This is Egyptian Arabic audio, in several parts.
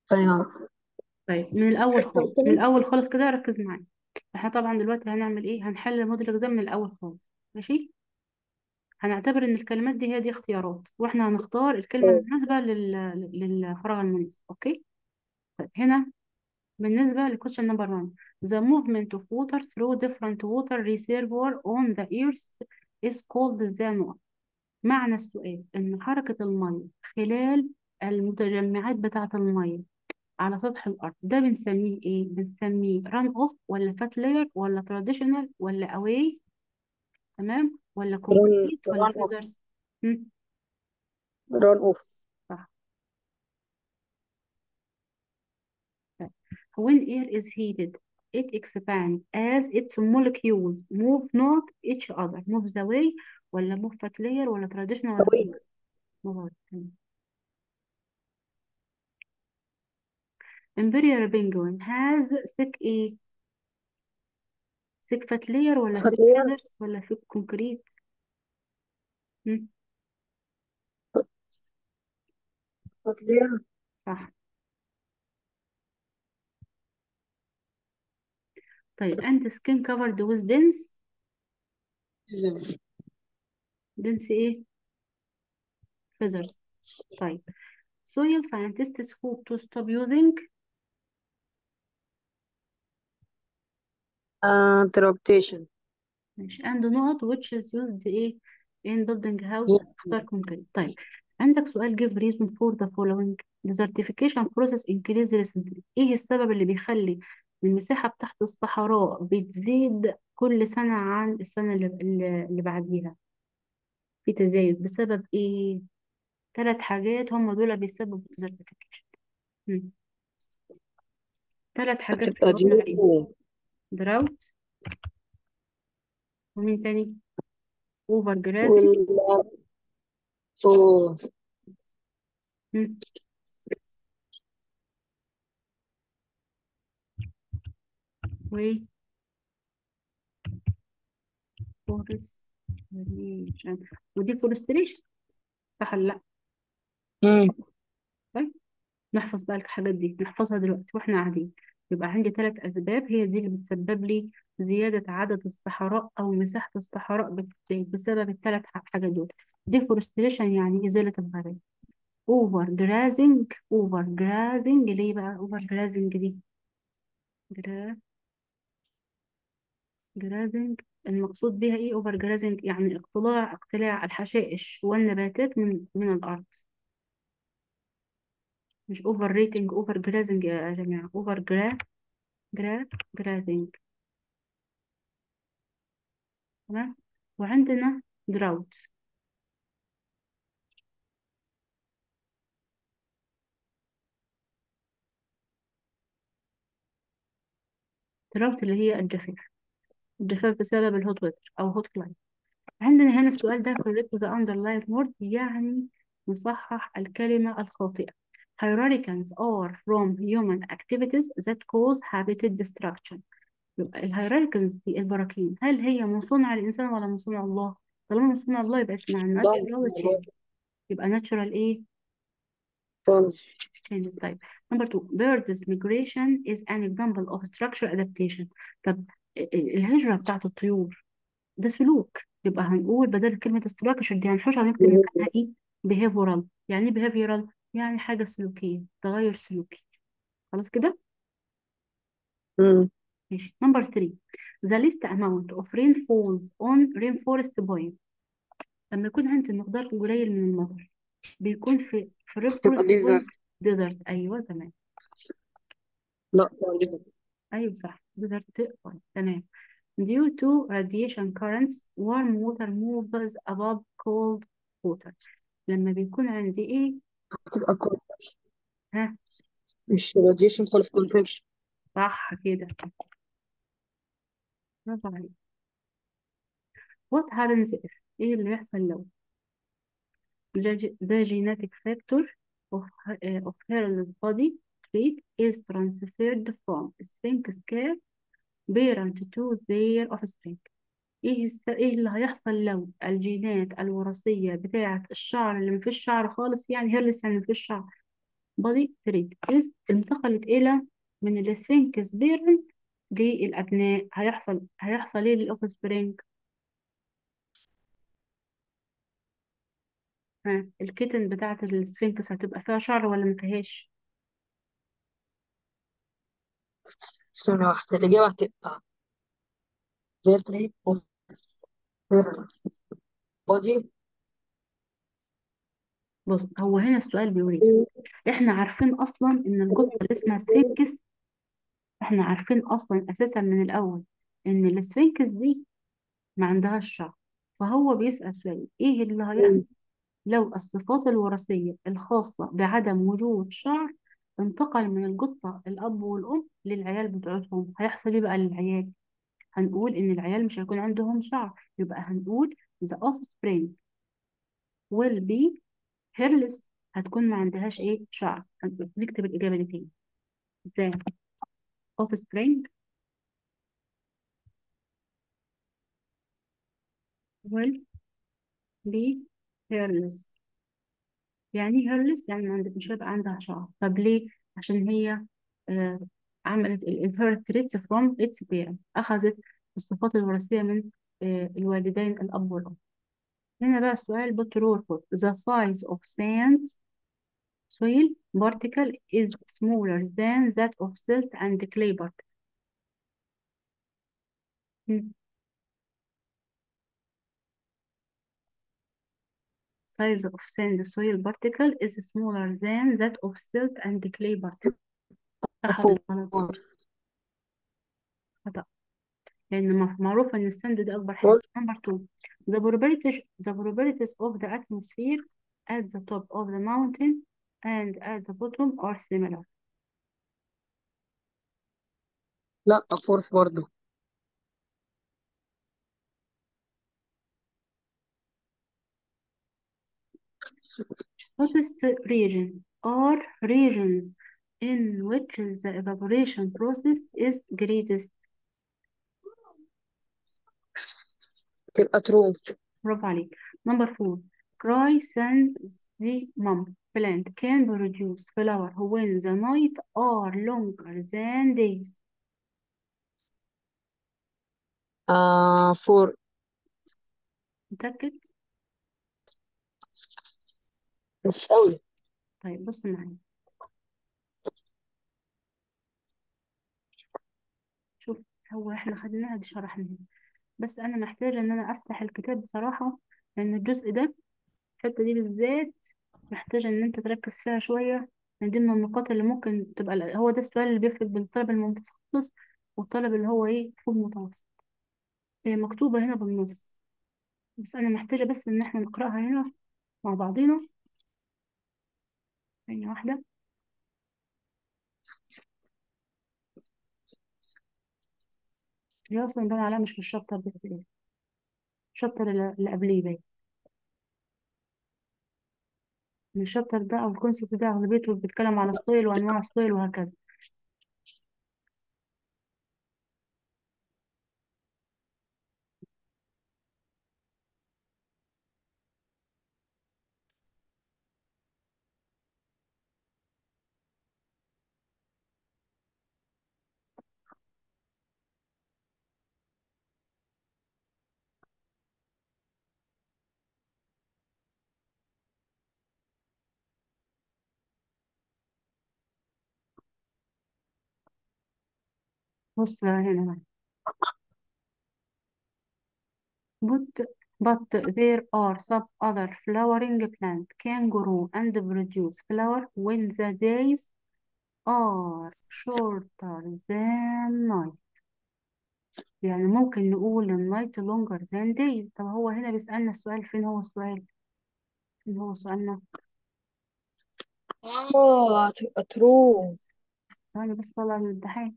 ايوه طيب من الأول طب خالص من تمام الأول خالص كده ركز معايا احنا طبعا دلوقتي هنعمل ايه هنحل موديل الإجزام من الأول خالص ماشي هنعتبر ان الكلمات دي هي دي اختيارات واحنا هنختار الكلمة طيب. المناسبة لل... للفراغ المناسب اوكي طيب هنا بالنسبة لكويشن نمبر 1 the movement of water through different water reservoir on the earth is called the نقط معنى السؤال ان حركة المية خلال المتجمعات بتاعة المية على سطح الأرض ده بنسميه إيه؟ بنسميه run off ولا fat layer ولا traditional ولا away تمام ولا ران complete ولا ران اوف feathers هم؟ ران اوف صح طيب. when air is heated it expands as its molecules move not each other move the way ولا move fat layer ولا traditional ولا قوي complete move تمام. imperial penguin has thick ايه thick fat layer ولا thick فتلير feathers ولا thick concrete هم؟ فتلير صح طيب and skin covered with dense dense ايه feathers طيب soil scientists hope to stop using ترابتيشن ماشي and not which is used ايه in building house اختار concrete طيب عندك سؤال give reason for the following desertification process increase recently ايه السبب اللي بيخلي المساحة تحت الصحراء بتزيد كل سنة عن السنة اللي, اللي اللي بعديها في تزايد بسبب ايه ثلاث حاجات هم دول بيسببوا desertification ثلاث حاجات في هتبقى الوضع ايه ديو drought ومين تاني اوفر جرازي وال اوه و فورستريشن ودي فورستريشن صح ولا لا امم طيب نحفظ بقى الحاجات دي نحفظها دلوقتي واحنا قاعدين يبقى عندي ثلاث اسباب هي دي اللي بتسبب لي زيادة عدد الصحراء او مساحة الصحراء بتزيد بسبب الثلاث حاجات دول ديفورستريشن يعني ازالة الغابات اوفر جرازنج اوفر جرازنج ليه بقى اوفر جرازنج دي جرازنج المقصود بها ايه اوفر جرازنج يعني اقتلاع اقتلاع الحشائش والنباتات من من الارض مش اوفر ريتنج اوفر جرازنج يا جماعه اوفر جرا جرا جرازنج تمام وعندنا دراوت دراوت اللي هي الجفاف الجفاف بسبب الهوت ويتر او هوت كلايمت عندنا هنا السؤال ده correct the underlined word يعني نصحح الكلمة الخاطئة hurricanes are from human activities that cause habitat destruction يبقى الهيراركنز دي البراكين هل هي من صنع الإنسان ولا من صنع الله؟ طالما من صنع الله يبقى اسمها natural change يبقى natural إيه؟ خالص change طيب number two birds migration is an example of structure adaptation طب ال- ال- الهجرة بتاعت الطيور ده سلوك يبقى هنقول بدل كلمة structure دي هنحوش هنكتب مكانها إيه؟ behavioral يعني إيه behavioral؟ يعني حاجة سلوكية تغير سلوكي خلاص كده؟ امم ماشي number three the least amount of rain falls on rainforest point لما يكون عندي مقدار قليل من المطر بيكون في في الريف تبقى فورست ديزرت بوينت ديزرت ايوه تمام لا تبقى ديزرت ايوه صح ديزرت بوينت تمام due to radiation currents warm water moves above cold water لما بيكون عندي ايه هتبقى كون ها مش راديشن خالص كونفكشن صح كده برافو عليك what happens if ايه اللي يحصل لو the the genetic factor of uh, of Harold's body trait is transferred from Sphinx cat parent to their offspring ايه الس... ايه اللي هيحصل لو الجينات الوراثية بتاعة الشعر اللي مفيش شعر خالص يعني هيرلس يعني مفيش شعر body trait is انتقلت إلى من السفنكس بيرنت للأبناء هيحصل هيحصل إيه للأوفسبرينج ها الكيتن بتاعة السفنكس هتبقى فيها شعر ولا ما فيهاش ثانية واحدة الإجابة هتبقى زي التريك بودي بص هو هنا السؤال بيقول إيه احنا عارفين اصلا ان القطه اللي اسمها سفنكس احنا عارفين اصلا اساسا من الاول ان السفنكس دي ما عندهاش شعر فهو بيسأل سؤال ايه اللي هيحصل لو الصفات الوراثية الخاصة بعدم وجود شعر انتقل من القطة الأب والأم للعيال بتوعتهم هيحصل ايه بقى للعيال هنقول إن العيال مش هيكون عندهم شعر يبقى هنقول the offspring will be hairless هتكون ما عندهاش ايه شعر هنقول- نكتب الإجابة دي تاني the offspring will be hairless يعني ايه hairless يعني ما عند- مش هيبقى عندها شعر طب ليه عشان هي آه عملت ال inherit traits from its parent أخذت الصفات الوراثية من آه الوالدين الأب والأم هنا بقى السؤال but true or false the size of sand soil particle is smaller than that of silt and clay particle مم. size of sand soil particle is smaller than that of silt and clay particle صح ولا غلط؟ فورس خطأ لأن مع- معروف إن السند ده أكبر حاجة. Number two, the probabilities the probabilities of the atmosphere at the top of the mountain and at the bottom are similar. لا فورس برضو Hottest region are regions in which the evaporation process is greatest. تبقى ترو برافو عليك. Number four, chrysanthemum plant can produce flower when the night are longer than days. آه فور متأكد؟ مش قوي طيب بص معايا شوف هو احنا خدناها دي شرحناها بس انا محتاجه ان انا افتح الكتاب بصراحه لان الجزء ده الحته دي بالذات محتاجه ان انت تركز فيها شويه من ضمن النقاط اللي ممكن تبقى هو ده السؤال اللي بيفرق بين الطالب المتخصص والطالب اللي هو ايه فوق متوسط هي مكتوبه هنا بالنص بس انا محتاجه بس ان احنا نقراها هنا مع بعضينا ثانيه واحده هي اصلا باين عليها مش في الشابتر ده كتير. الشابتر اللي اللي قبليه باين من الشابتر ده او الكونسيبت ده اغلبيته بيتكلم على ستايل وانواع ستايل وهكذا بص بقى هنا بقى. But, but there are some other flowering plant can grow and produce flower when the days are shorter than night يعني ممكن نقول النايت longer than days طب هو هنا بيسألنا السؤال فين هو السؤال فين هو سؤالنا اه هتبقى ترو ثواني بس طلع من الامتحان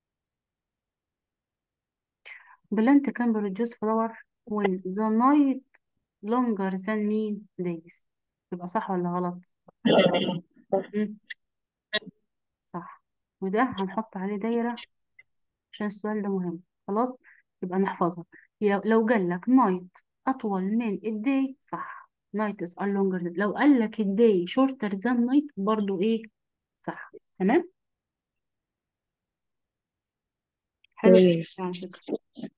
plant can produce flower when the night longer than mean days تبقى صح ولا غلط مم. صح وده هنحط عليه دايرة عشان السؤال ده مهم خلاص يبقى نحفظها ي- لو قال لك نايت أطول من الداي صح نايت is are longer than لو قال لك الداي shorter than night برضو إيه صح تمام حلو تمام على فكرة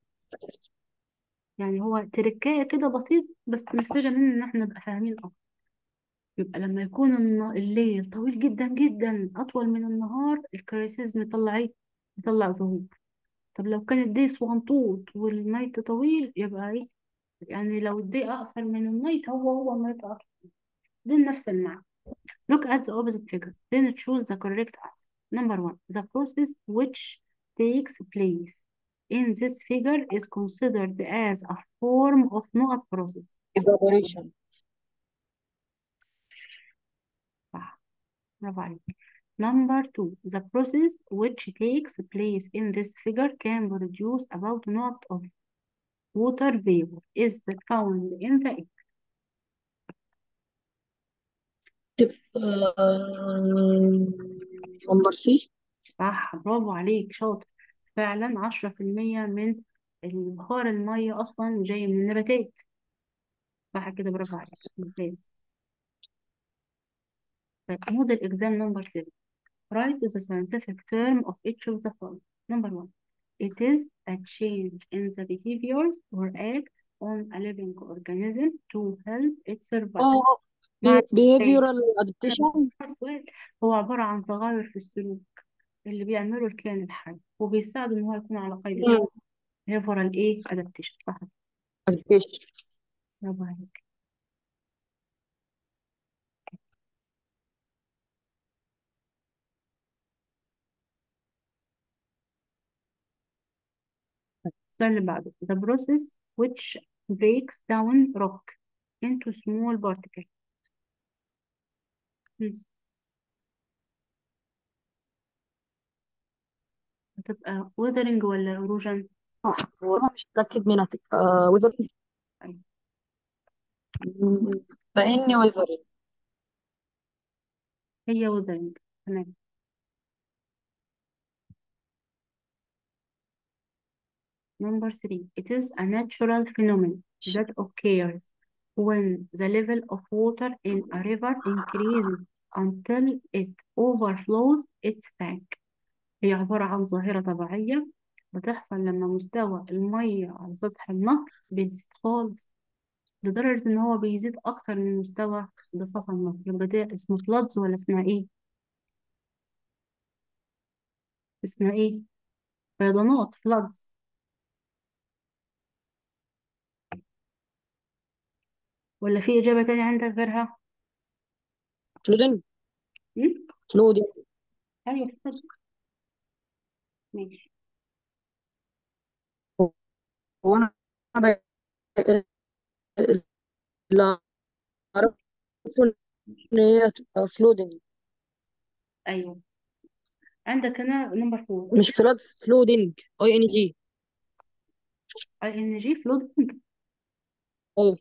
يعني هو تركاية كده بسيط بس محتاجة مننا ان احنا نبقى فاهمين اكتر يبقى لما يكون الن- الليل طويل جدا جدا اطول من النهار الكريسيزم يطلع ايه يطلع ظهور طب لو كان الدي صغنطوط والنايت طويل يبقى ايه يعني لو الدي اقصر من النايت هو هو النايت اقصر دي نفس المعنى look at the opposite figure then choose the correct answer number one the process which takes place in this figure is considered as a form of not process evaporation صح برافو عليك Number two, the process which takes place in this figure can produce about not of water vapor is found in the air. تبقى نمبر سي صح برافو عليك شاطر فعلا عشرة في المية من البخار المية أصلا جاي من النباتات صح كده برافو عليك ممتاز طيب model exam number seven write the scientific term of each of the following number one it is a change in the behaviors or acts on a living organism to help it survive اه مع behavioral adaptation السؤال هو عبارة عن تغير في السلوك اللي بيعمله الكائن الحي وبيساعده إن هو يكون على قيد الحياة behavioral إيه adaptation صح adaptation برافو عليك السؤال اللي بعده the process which breaks down rock into small particles هم. هتبقى weathering ولا erosion صح والله مش متأكد منها تبقى وزر أيوة. فإني وزر هي weathering تمام Number three, it is a natural phenomenon that occurs when the level of water in a river increases until it overflows its bank. هي عبارة عن ظاهرة طبيعية بتحصل لما مستوى المية على سطح النهر بيزيد خالص لدرجة إن هو بيزيد أكتر من مستوى ضفاف النهر يبقى ده اسمه فلودز ولا اسمها إيه؟ اسمها إيه؟ فيضانات فلودز ولا في إجابة تانية عندك غيرها؟ فلودنج م? فلودنج أيوة فلودز ماشي وانا ب- لا اعرف ان هي تبقى فلودنج أيوة عندك هنا نمبر فور مش فلود فلودنج اي ان جي اي ان جي فلوتنج ايوه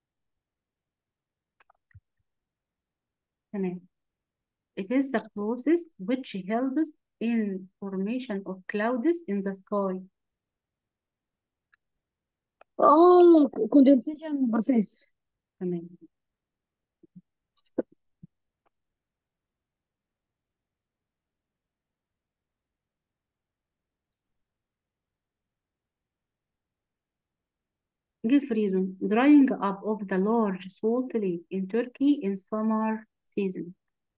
تمام it is the process which helps in formation of clouds in the sky اه كوندنسيشن بروسيس تمام give reason drying up of the large salt lake in Turkey in summer season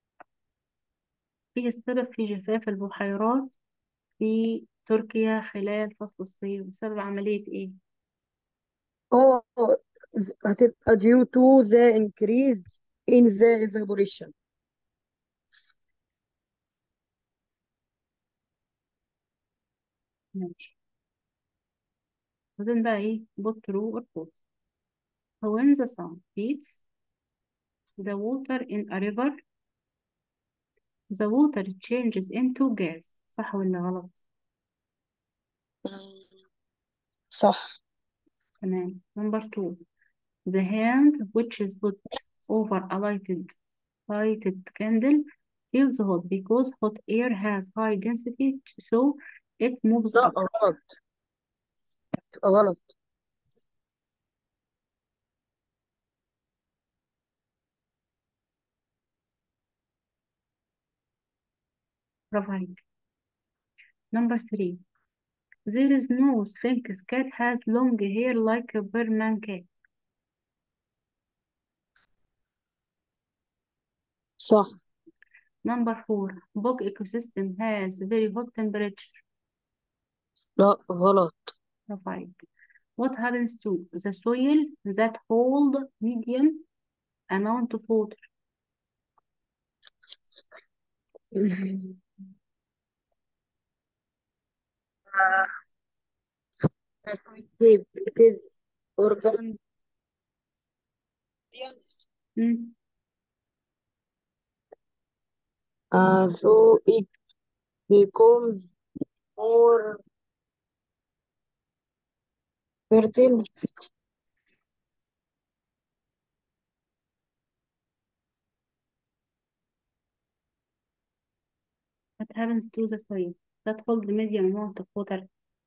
ايه السبب في جفاف البحيرات في تركيا خلال فصل الصيف بسبب عملية ايه؟ اه هتبقى due to the increase in the evaporation ماشي بعدين بقى ايه put true or false So when the sun heats the water in a river the water changes into gas صح ولا غلط؟ صح تمام number two the hand which is put over a lighted lighted candle feels hot because hot air has high density so it moves لا up غلط تبقى غلط برافو عليك number three there is no sphinx cat has long hair like a Berman cat صح number four bog ecosystem has very hot temperature لا غلط برافو عليك what happens to the soil that hold medium amount of water It is organ مم. uh, so it becomes more fertile what happens to the soil that hold medium amount of water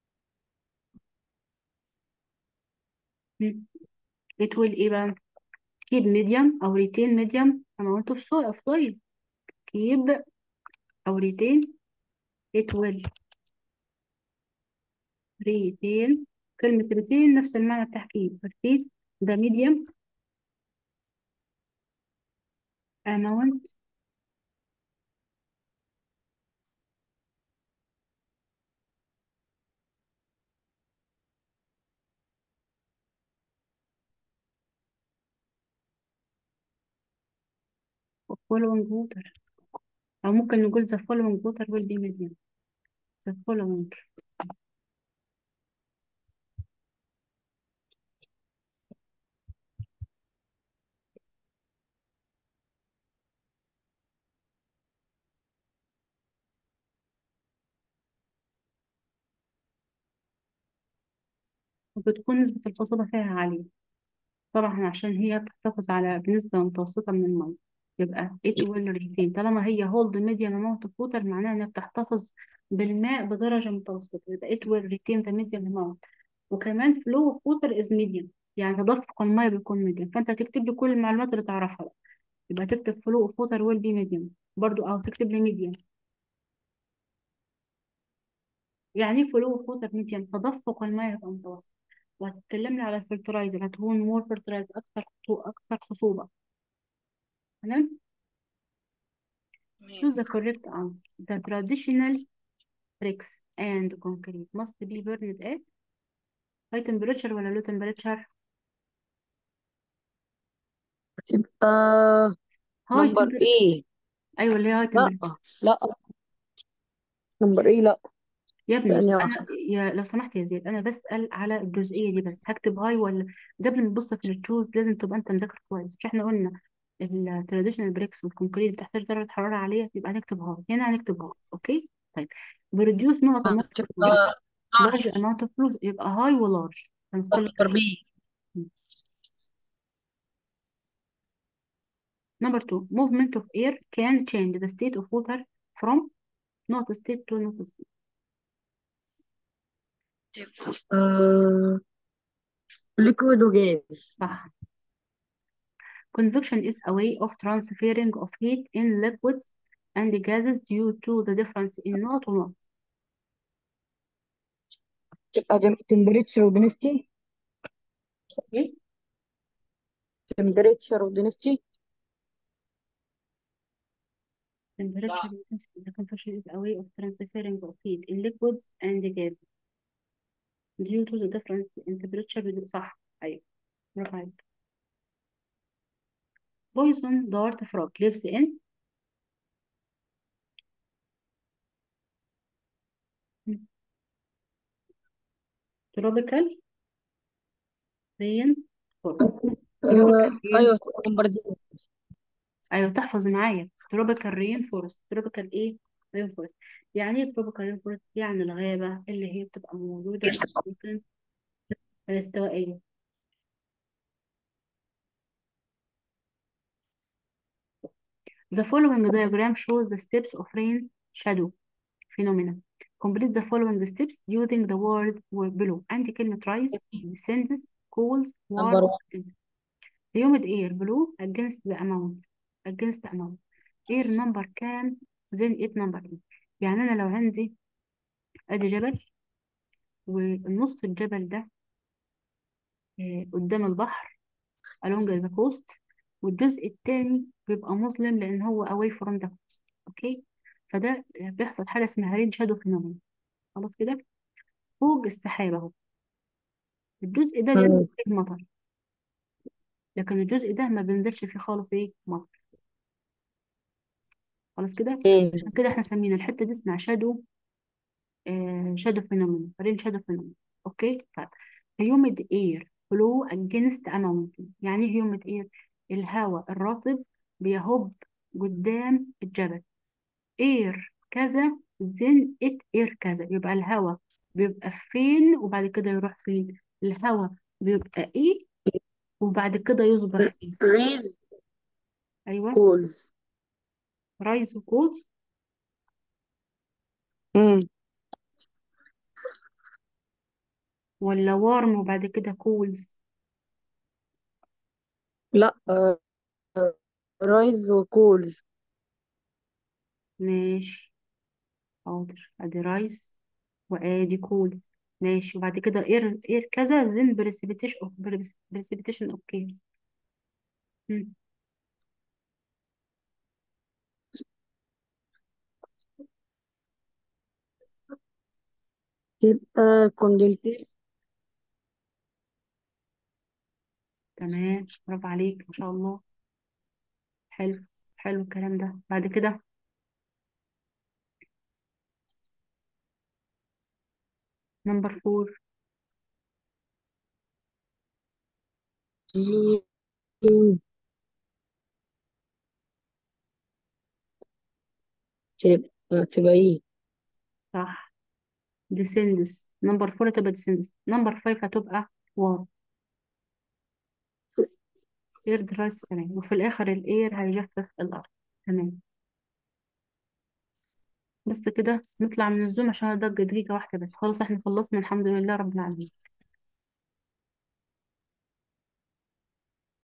مم. it will ايه بقى keep medium أو retain medium amount of soil of soil keep أو retain it will retain كلمة retain نفس المعنى بتاع keep retain ده medium amount of following water أو ممكن نقول the following water will be medium the following وبتكون نسبة الخصوبة فيها عالية طبعا عشان هي بتحتفظ على بنسبة متوسطة من المية يبقى it will retain طالما هي hold medium amount of water معناها انها بتحتفظ بالماء بدرجة متوسطة يبقى it will retain the medium amount وكمان flow of water is medium يعني تدفق المية بيكون medium فانت هتكتب لي كل المعلومات اللي تعرفها بقى يبقى تكتب flow of water will be medium برضو او تكتب لي medium يعني ايه flow of water medium تدفق المياه يبقى متوسط وهتتكلم لي على الفلترايزر هتكون مور فلترايز اكثر خطو- اكثر خصوبة تمام choose the correct answer the traditional bricks and concrete must be burned at high temperature ولا low temperature تبقى high نمبر temperature ايه ايوه اللي هي high لا temperature لا نمبر ايه لا يا ابني ثانية انا واحدة يا لو سمحت يا زياد انا بسأل على الجزئية دي بس هكتب هاي ولا قبل ما تبص في التشوز لازم تبقى انت مذاكر كويس مش احنا قلنا التراديشنال بريكس والكونكريت بتحتاج درجة حرارة عالية يبقى هنكتب هاي هنا هنكتب هاي اوكي طيب بروديوس نقط amount of تبقى large amount of fluid يبقى هاي ولارج هنختار لك نمبر بي number two movement of air can change the state of water from not state to not state آه... ليكويد وجاز صح Convection is a way of transferring of heat in liquids and gases due to the difference in not or not. تبقى temperature ودنستي Okay? temperature ودنستي Temperature is, the convection is a way of transferring of heat in liquids and gases due to the difference in temperature بدون صح أيوة برافو عليك. Poison dart frog lives in tropical rain forest. آه... tropical ايه؟ ايوه نمبر دي ايوه تحفظ معايا tropical rain forest tropical ايه rain forest يعني ايه tropical rain forest يعني الغابة اللي هي بتبقى موجودة في الأماكن الاستوائية The following diagram shows the steps of rain shadow phenomena. Complete the following steps using the word word below. عندي كلمة rise, descends, cools, نمبر warm, 1 humid air below against the amount against the amount. Air number كام then it number ايه يعني انا لو عندي ادي جبل والنص الجبل ده آه، قدام البحر along the coast والجزء التاني بيبقى مظلم لان هو away from the coast اوكي فده بيحصل حاجه اسمها رين شادو فينومينا خلاص كده فوق السحاب اهو الجزء ده بينزل مم. فيه مطر لكن الجزء ده ما بينزلش فيه خالص ايه مطر خلاص كده مم. عشان كده احنا سمينا الحته دي اسمها شادو آه شادو فينومينا رين شادو فينومينا اوكي طيب هيوميد اير فلو اجينست ا ماونتن يعني ايه هيوميد اير الهواء الرطب بيهب قدام الجبل اير كذا زين ات اير كذا يبقى الهواء بيبقى فين وبعد كده يروح فين الهواء بيبقى ايه وبعد كده يصبح ايه ريز ايوه كولز رايز وكولز مم. ولا وارم وبعد كده كولز لا رايز وكولز ماشي حاضر ادي رايس وادي كولز ماشي وبعد كده اير اير كذا زين بريسيبيتيشن اوف بريسيبيتيشن اوف كيرز تبقى كوندنسيت تمام برافو عليك ما شاء الله حلو حلو الكلام ده بعد كده نمبر فور دي تبقى تبقى ايه صح descends نمبر فور هتبقى descends نمبر فايف هتبقى war اير درايس سلام وفي الاخر الاير هيجفف الارض تمام بس كده نطلع من الزوم عشان ادق دقيقة واحدة بس خلاص احنا خلصنا الحمد لله رب العالمين